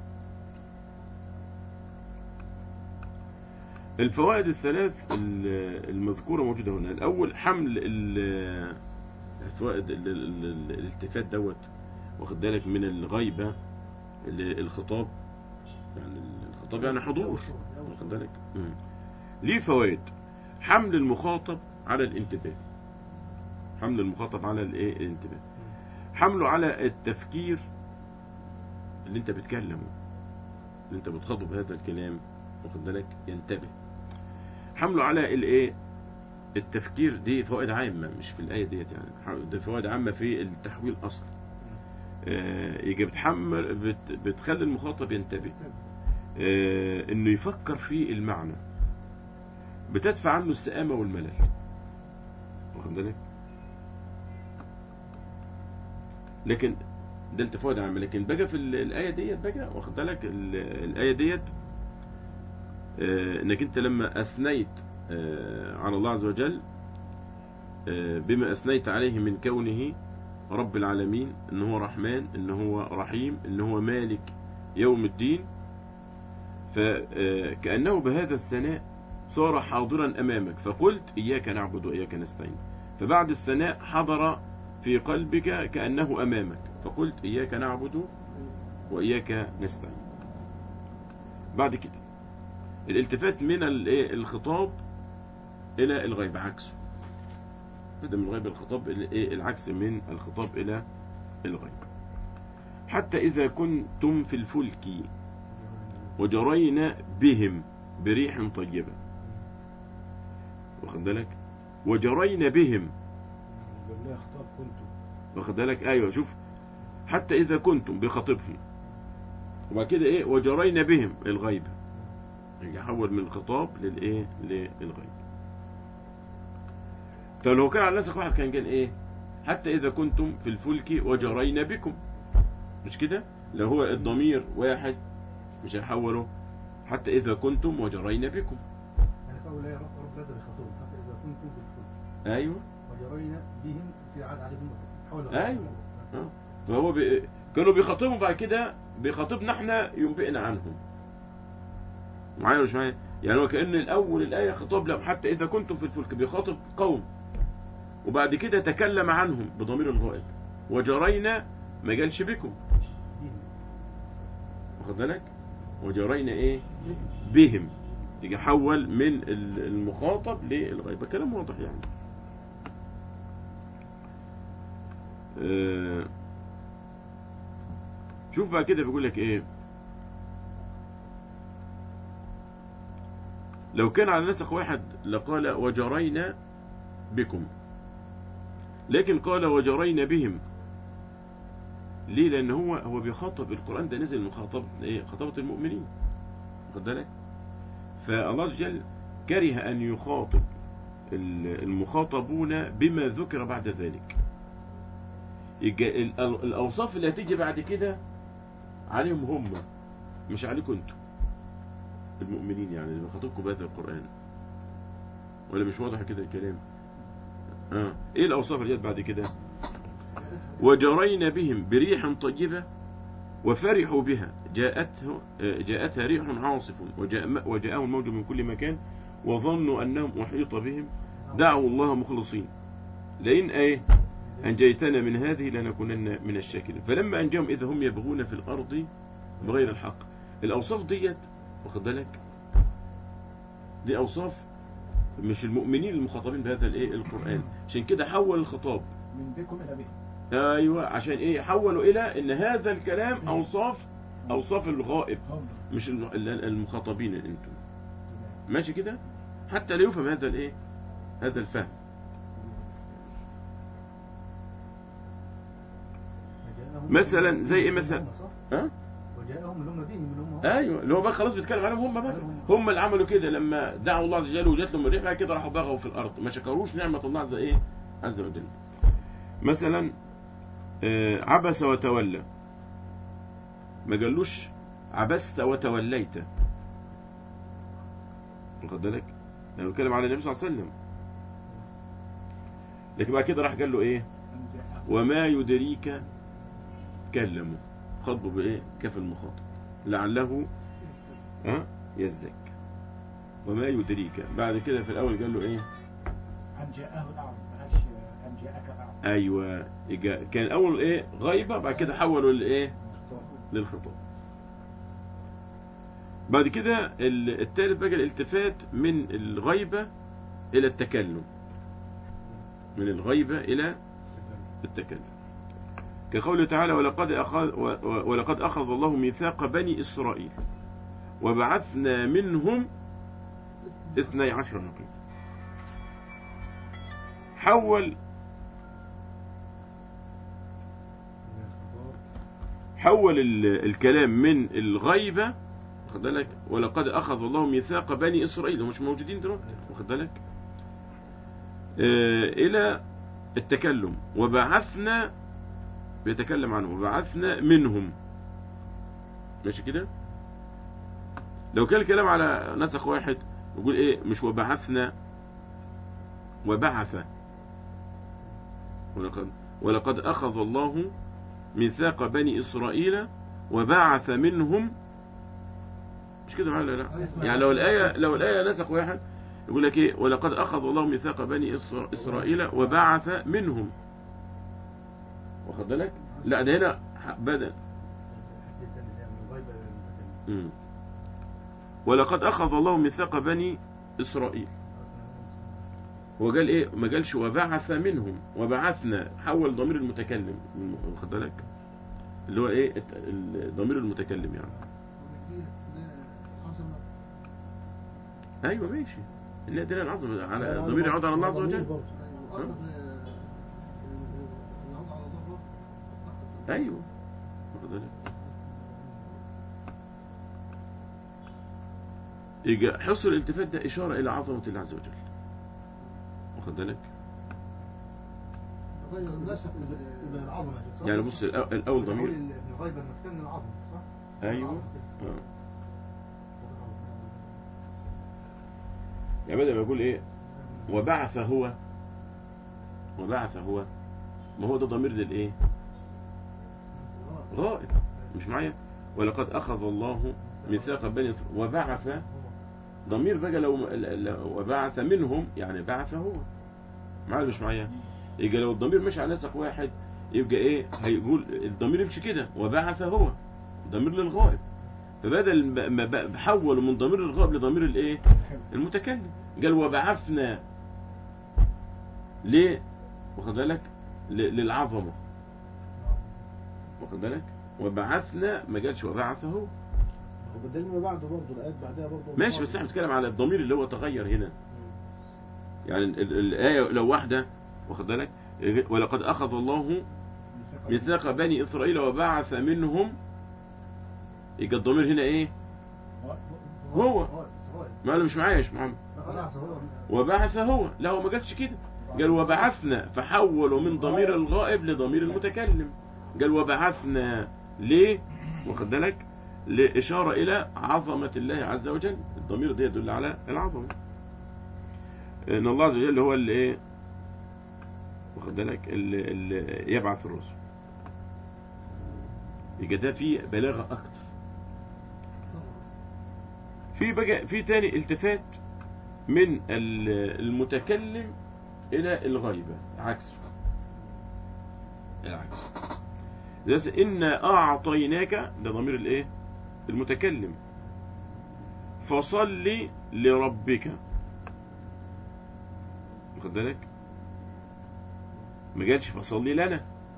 الفوائد الثلاث ال- المذكورة موجودة هنا الأول حمل ال- الفوائد ال- ال- ال- الالتفات دوت واخد بالك من الغيبة ال- الخطاب يعني الخطاب يعني حضور واخد بالك مم. ليه فوائد حمل المخاطب على الانتباه حمل المخاطب على الايه الانتباه حمله على التفكير اللي انت بتكلمه اللي انت بتخاطب هذا الكلام واخد بالك ينتبه حمله على الايه التفكير دي فوائد عامة مش في الآية ديت يعني ده فوائد عامة في التحويل أصلا آه، يجي بتحمل بت بتخلي المخاطب ينتبه آه، انه يفكر في المعنى بتدفع عنه السآمة والملل واخد بالك لكن ده التفاوت عام لكن بقى في ال- الآية ديت بقى واخد بالك ال- الآية ديت آه، انك انت لما اثنيت آه، على الله عز وجل آه، بما اثنيت عليه من كونه رب العالمين ان هو رحمن ان هو رحيم ان هو مالك يوم الدين فكأنه بهذا الثناء صار حاضرا أمامك فقلت إياك نعبد وإياك نستعين فبعد الثناء حضر في قلبك كأنه أمامك فقلت إياك نعبد وإياك نستعين بعد كده الالتفات من الإيه؟ الخطاب إلى الغيب عكسه هذا من الغيب الخطاب إلى إيه؟ العكس من الخطاب إلى الغيب حتى إذا كنتم في الفلك وجرينا بهم بريح طيبة واخد بالك وجرينا بهم بالله خطاب كنتم واخد بالك ايوه شوف حتى اذا كنتم بخطبهم وبعد كده ايه وجرينا بهم الغيبة يحول من الخطاب للايه للغيب طب لو كان على نسق واحد كان قال ايه حتى اذا كنتم في الفلك وجرينا بكم مش كده لو هو الضمير واحد مش هيحوله حتى اذا كنتم وجرينا بكم يعني في أول آية رب رب لازم يخاطبهم حتى إذا كنتم في الفلك ايوه وجرينا بهم في عاد عليهم حول أيوة. آه. فهو بي... كانوا بيخاطبهم بعد كده بيخاطبنا احنا ينبئنا عنهم معايا ولا مش معايا يعني هو كأن الأول الآية خطاب لهم حتى إذا كنتم في الفلك بيخاطب قوم وبعد كده تكلم عنهم بضمير الغائب وجرينا ما قالش بكم بهم واخد بالك وجرينا ايه بهم يجي حول من ال- المخاطب للغيبة كلام واضح يعني آه، شوف بقى كده بيقول لك ايه لو كان على نسق واحد لقال وجرينا بكم لكن قال وجرينا بهم ليه لان هو هو بيخاطب القرآن ده نزل مخاطب ايه خطابة المؤمنين واخد بالك فالله عز وجل كره ان يخاطب ال- المخاطبون بما ذكر بعد ذلك يجا- ال- ال- الاوصاف اللي هتيجي بعد كده عليهم هم مش عليكم انتوا المؤمنين يعني اللي بيخاطبكم بهذا القرآن ولا مش واضح كده الكلام آه. ايه الاوصاف اللي جت بعد كده وجرينا بهم بريح طيبة وفرحوا بها جاءته آه، جاءتها ريح عاصف وجاء وجاءهم الموج من كل مكان وظنوا انهم احيط بهم دعوا الله مخلصين لئن ايه انجيتنا من هذه لنكونن من الشاكرين فلما انجاهم اذا هم يبغون في الارض بغير الحق الاوصاف ديت واخد بالك دي اوصاف مش المؤمنين المخاطبين بهذا الايه القران عشان كده حول الخطاب من بكم الى بهم ايوه عشان ايه حولوا الى ان هذا الكلام اوصاف اوصاف الغائب هم مش الم- ال- المخاطبين انتم ماشي كده حتى لا يفهم هذا الايه هذا الفهم وجاءهم مثلا زي إيه اللي هم مثلا؟ صح؟ ها وجاءهم اللي هم بهم اللي هم ايوه اللي هو بقى خلاص بيتكلم عنهم هم بقى هم اللي عملوا كده لما دعوا الله عز وجل وجات لهم الريح بعد كده راحوا بغوا في الارض ما شكروش نعمه الله عز ايه عز وجل مثلا آه، عبس وتولى ما قالوش عبست وتوليت واخد بالك يعني بيتكلم على النبي صلى الله عليه وسلم لكن بعد كده راح قال له ايه من جاءهم وما يدريك كلمه خطبه بايه كاف المخاطب لعله ها يزك وما يدريك بعد كده في الاول قال له ايه أن جاءه الأعظم ما قالش أن جاءك الأعظم ايوه إجا- كان اول ايه غيبه بعد كده حولوا لايه للخطاب بعد كده ال- التالت بقى الالتفات من الغيبه الى التكلم من الغيبه الى التكلم كقوله تعالى ولقد أخذ و- و- ولقد أخذ الله ميثاق بني إسرائيل وبعثنا منهم اثني عشر نقيب حول حول ال- الكلام من الغيبة واخد بالك ولقد أخذ الله ميثاق بني إسرائيل هم مش موجودين دلوقتي واخد بالك آه، إلى التكلم وبعثنا بيتكلم عنه وبعثنا منهم ماشي كده لو كان الكلام على نسخ واحد يقول ايه مش وبعثنا وبعث ولقد, ولقد أخذ الله ميثاق بني إسرائيل وبعث منهم مش كده معايا ولا لا يعني لو الآية لو الآية نسخ واحد يقول لك ايه ولقد أخذ الله ميثاق بني إسرا- إسرائيل وبعث منهم واخد بالك لا ده هنا ح- بدل مم. ولقد أخذ الله ميثاق بني إسرائيل هو قال إيه ما قالش وبعث منهم وبعثنا حول ضمير المتكلم واخد بالك اللي هو إيه الت- الضمير المتكلم يعني حصل أيوه ماشي إن دليل العظمة على الضمير يعود على الله عز وجل أخذ العود على ظهره أيوه واخد بالك يجي حصر الالتفات ده إشارة إلى عظمة الله عز وجل واخد بالك غير النسق يبقى العظمة يا شيخ، صح؟ يعني بص الأول الأول بنقول ضمير ال- الغيبة المكان العظمة صح؟ أيوه العظمة. آه. يعني بدل ما يقول ايه وبعث هو وبعث هو ما هو ده ضمير للايه غائب مش معايا ولقد اخذ الله ميثاق بني إسرائيل وبعث ضمير بقى لو لو- وبعث منهم يعني بعث هو معايا مش معايا يبقى لو الضمير مش على نسق واحد يبقى ايه هيقول الضمير يمشي كده وبعث هو ضمير للغائب فبدل ما- ما ب- بحولوا من ضمير الغائب لضمير الايه المتكلم قال وبعثنا ليه واخد بالك ل- للعظمه واخد بالك وبعثنا ما قالش وبعثه وبدل ما بعده برضه الآيات بعدها برضه ماشي بس احنا بنتكلم على الضمير اللي هو تغير هنا يعني ال- ال- الآية لو واحدة واخد بالك ولقد أخذ الله ميثاق بني إسرائيل وبعث منهم يبقى الضمير هنا إيه؟ هو. غائب، بس غائب. ما أنا مش معايا يا شيخ محمد خلاص هو وبعث هو لا هو ما قالش كده قال وبعثنا فحولوا من ضمير الغائب لضمير المتكلم قال وبعثنا ليه واخد بالك لإشارة إلى عظمة الله عز وجل الضمير ده يدل على العظمة إن الله عز وجل هو اللي إيه واخد بالك اللي, اللي يبعث الرسل يبقى ده فيه بلاغة أكتر في بقى في تاني التفات من ال- المتكلم إلى الغيبة عكسه العكس زي إنا أعطيناك ده ضمير الإيه المتكلم فصل لربك واخد بالك ما قالش فصلي لنا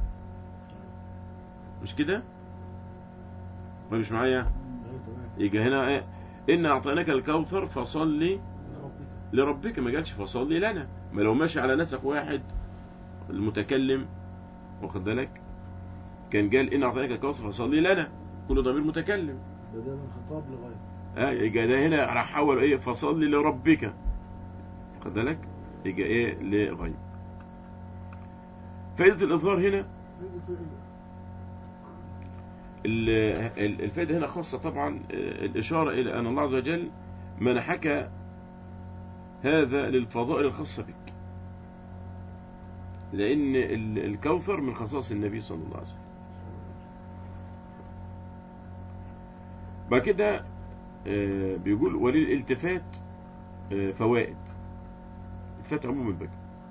مش كده ما مش معايا ايوه تمام يجي هنا ايه ان اعطيناك الكوثر فصلي يا ربك لربك ما قالش فصلي لنا ما لو ماشي على نسق واحد المتكلم واخد بالك كان قال ان اعطيناك الكوثر فصلي لنا كل ضمير متكلم بدل الخطاب لغايه اه يجي ده هنا راح حول ايه فصلي لربك واخد بالك يجي ايه لغيب فائدة الإظهار هنا ال- ال- الفائدة هنا خاصة طبعا آه، الإشارة إلى أن الله عز وجل منحك هذا للفضائل الخاصة بك لأن ال- الكوثر من خصائص النبي صلى الله عليه وسلم بعد كده آه، بيقول وللالتفات آه، فوائد التفات عموما بقى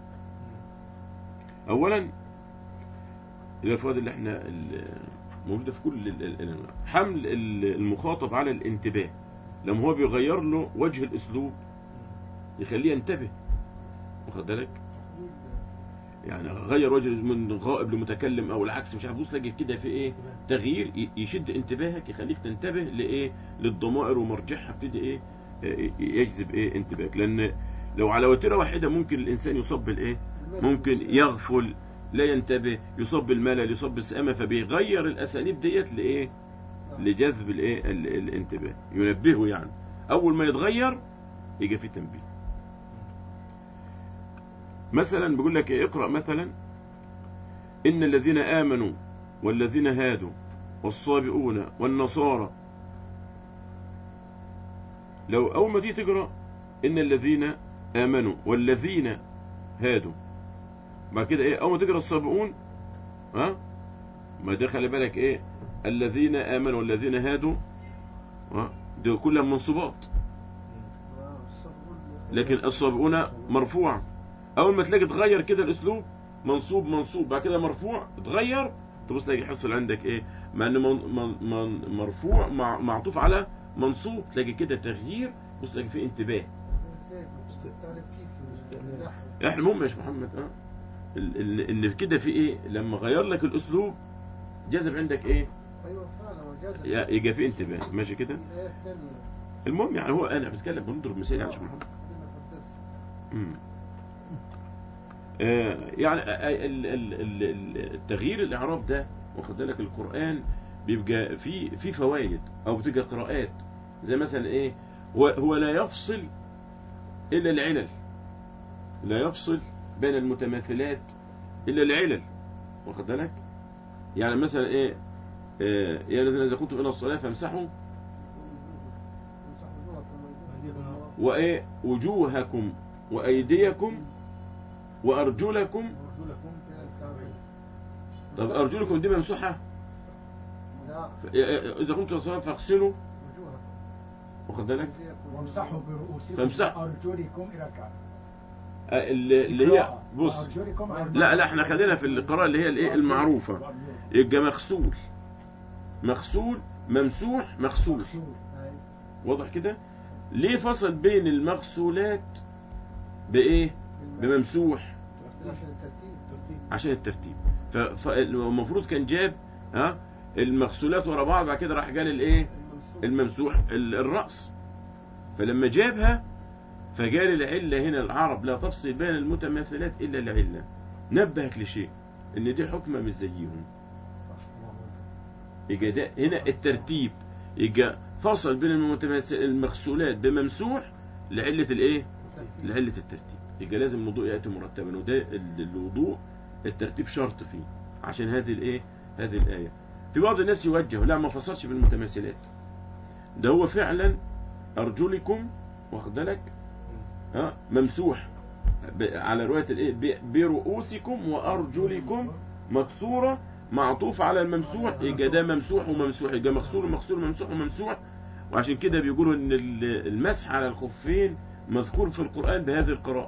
أولا اللي هي الفوائد اللي احنا ال- موجودة في كل ال- ال- الأنواع حمل ال- المخاطب على الانتباه لما هو بيغير له وجه الأسلوب يخليه ينتبه واخد بالك يعني غير وجه من غائب لمتكلم او العكس مش عارف بص تلاقي كده في ايه تغيير ي- يشد انتباهك يخليك تنتبه لايه للضمائر ومرجعها ابتدي ايه آه، يجذب ايه انتباهك لان لو على وتيره واحده ممكن الانسان يصاب بالايه ممكن يغفل لا ينتبه يصاب بالملل يصاب بالسآمة فبيغير الأساليب ديت لإيه لجذب الإيه ال- الانتباه ينبهه يعني أول ما يتغير يجي فيه تنبيه مثلا بيقول لك إيه اقرأ مثلا إن الذين آمنوا والذين هادوا والصابئون والنصارى لو أول ما تيجي تقرأ إن الذين آمنوا والذين هادوا بعد كده ايه اول ما تقرا السابقون ها ما ده خلي بالك ايه الذين امنوا والذين هادوا ها دي كلها منصوبات لكن السابقون مرفوع اول ما تلاقي تغير كده الاسلوب منصوب منصوب بعد كده مرفوع اتغير تبص تلاقي يحصل عندك ايه مع انه من من من مرفوع مع معطوف على منصوب تلاقي كده تغيير بص تلاقي فيه انتباه ازاي تعرف كيف استئناف. اللحن احنا المهم يا محمد اه ال- ال- اللي كده في ايه لما غير لك الاسلوب جذب عندك ايه ايوه فعلا وجاز ي- يبقى في انتباه ماشي كده في ايات ثانيه المهم يعني هو انا بتكلم بنضرب مثال يعني يا شيخ محمد خلينا في الدرس مم. آه يعني آه، ال- ال- ال- ال- التغيير الاعراب ده واخد بالك القران بيبقى في في فوائد او بتبقى قراءات زي مثلا ايه هو هو لا يفصل الا العلل لا يفصل بين المتماثلات الا العلل واخد بالك يعني مثلا ايه آه، يا الذين اذا كنتم الى الصلاه فامسحوا وايه وجوهكم وايديكم وارجلكم طب ارجلكم دي ممسوحه لا ف- اذا كنتم الى الصلاه فاغسلوا وجوهك واخد بالك وامسحوا برؤوسكم فامسح. وارجلكم الى الكعب آه، اللي اللي هي بص وأرجلكم إلى لا لا احنا خلينا في القراءه اللي هي الايه المعروفه وأرجلكم. يبقى مغسول مغسول ممسوح مغسول أي. واضح كده ليه فصل بين المغسولات بايه بممسوح عشان الترتيب عشان الترتيب ف- فالمفروض كان جاب ها المغسولات ورا بعض بعد كده راح قال الايه المنصوب الممسوح ال- الراس فلما جابها فقال العله هنا العرب لا تفصل بين المتماثلات الا العله نبهك لشيء ان دي حكمه مش زيهم يبقى ده هنا الترتيب يبقى فصل بين المتماثل المغسولات بممسوح لعله الايه الترتيب. لعله الترتيب يبقى لازم الوضوء ياتي مرتبا وده ال- الوضوء الترتيب شرط فيه عشان هذه الايه هذه الايه في بعض الناس يوجه لا ما فصلش بالمتماثلات ده هو فعلا ارجلكم واخد بالك ها ممسوح ب- على رواية الايه ب- برؤوسكم وارجلكم مكسورة معطوف على الممسوح يبقى ده ممسوح وممسوح يبقى مكسور ومكسور وممسوح وممسوح وعشان كده بيقولوا ان ال- المسح على الخفين مذكور في القرآن بهذه القراءة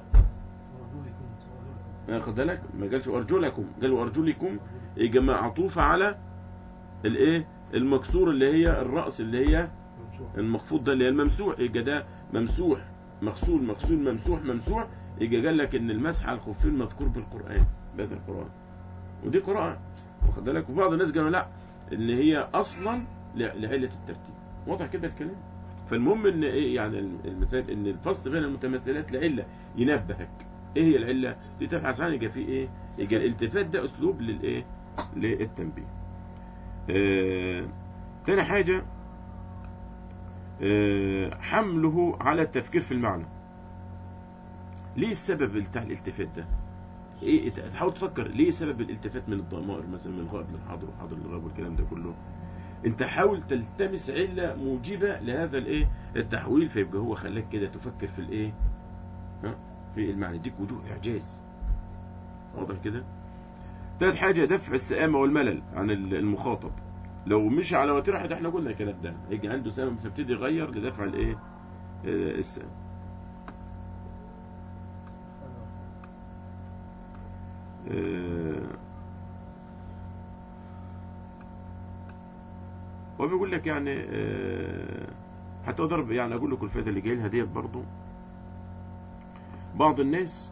واخد بالك ما قالش ارجلكم قالوا ارجلكم يبقى معطوفة على الايه المكسور اللي هي الرأس اللي هي ممسوح. المخفوض ده اللي هي الممسوح يبقى ده ممسوح مغسول مغسول ممسوح ممسوح يبقى قال لك ان المسح على الخفين مذكور بالقرآن بهذا القرآن ودي قراءة واخد بالك وبعض الناس قالوا لا ان هي اصلا ل- لعلة الترتيب واضح كده الكلام فالمهم ان ايه يعني المثال ان الفصل بين المتمثلات لعلة ينبهك ايه هي العلة دي تبحث عنها يبقى في ايه يبقى الالتفات ده اسلوب للايه للتنبيه آه... تاني حاجة آه... حمله على التفكير في المعنى ليه السبب بتاع الالتفات ده ايه تحاول تفكر ليه سبب الالتفات من الضمائر مثلا من الغائب للحاضر وحاضر للغائب والكلام ده كله انت حاول تلتمس علة موجبة لهذا الايه التحويل فيبقى هو خلاك كده تفكر في الايه ها في المعنى يديك وجوه اعجاز واضح كده تالت حاجة دفع السآمة والملل عن المخاطب لو مشي على وتيرة حتى احنا قلنا الكلام ده هيجي عنده سهم فابتدي يغير لدفع الايه آه، السهم آه، هو بيقول لك يعني آه، حتى ضرب يعني اقول لكم الفائده اللي جاي لها ديت برضه بعض الناس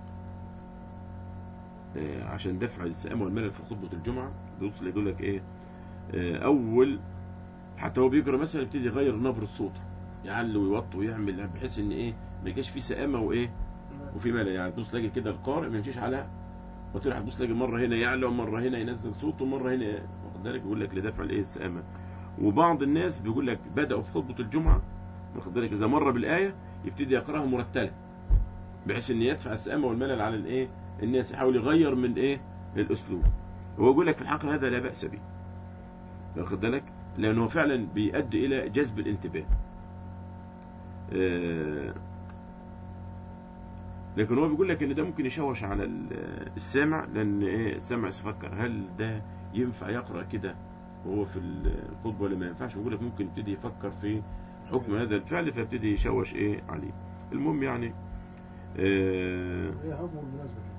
آه، عشان دفع السئام والملل في خطبه الجمعه بيوصل يقول لك ايه آه، اول حتى هو بيقرا مثلا يبتدي يغير نبره صوته يعلي ويوطي ويعمل بحيث ان ايه ما يجيش فيه سئامه وايه وفي ملل يعني تبص تلاقي كده القارئ ما يمشيش على وتروح تبص تلاقي مره هنا يعلى ومره هنا ينزل صوته ومره هنا واخد بالك بيقول لك لدفع الايه السئامه وبعض الناس بيقول لك بداوا في خطبه الجمعه واخد بالك اذا مر بالايه يبتدي يقراها مرتله بحيث ان يدفع السئامه والملل على الايه الناس يحاول يغير من ايه الاسلوب هو يقول لك في الحقيقه هذا لا باس به واخد بالك لانه فعلا بيؤدي الى جذب الانتباه آه، لكن هو بيقول لك ان ده ممكن يشوش على ال- السامع لان ايه السامع يفكر هل ده ينفع يقرا كده وهو في الخطبه ولا ما ينفعش بيقول لك ممكن يبتدي يفكر في حكم هذا الفعل فيبتدي يشوش ايه عليه المهم يعني آه، هي حكم بالمناسبة كده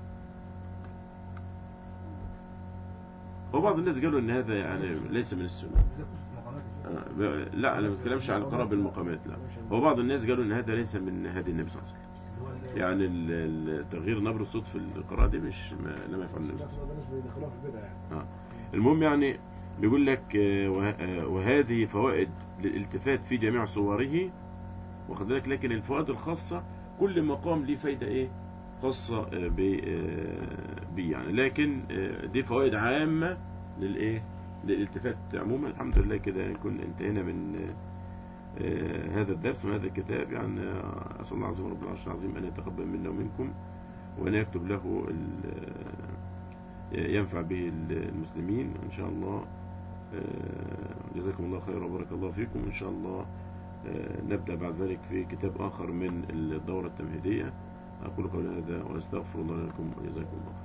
هو بعض الناس قالوا ان هذا يعني ليس من السنه آه، ب- لا انا ما بتكلمش عن القراءه بالمقامات لا هو بعض الناس قالوا ان هذا ليس من هدي النبي صلى الله عليه وسلم يعني ال- ال- تغيير نبره الصوت في القراءه دي مش ما لم يفعل النبي صلى الله عليه وسلم لا الناس بيدخلوها في البدع يعني المهم يعني بيقول لك آه، وه- آه، وهذه فوائد للالتفات في جميع صوره واخد بالك لكن الفوائد الخاصة كل مقام ليه فايدة ايه خاصة آه، ب آه، بيه يعني لكن آه، دي فوائد عامة للايه للالتفات عموما الحمد لله كده نكون انتهينا من آه، آه، هذا الدرس وهذا الكتاب يعني آه، أسأل الله عظيم رب العرش العظيم أن يتقبل منا ومنكم وأن يكتب له ال- آه، ينفع به المسلمين إن شاء الله آه، جزاكم الله خير وبارك الله فيكم إن شاء الله آه، نبدأ بعد ذلك في كتاب آخر من الدورة التمهيدية أقول قولي هذا وأستغفر الله لكم وجزاكم الله خير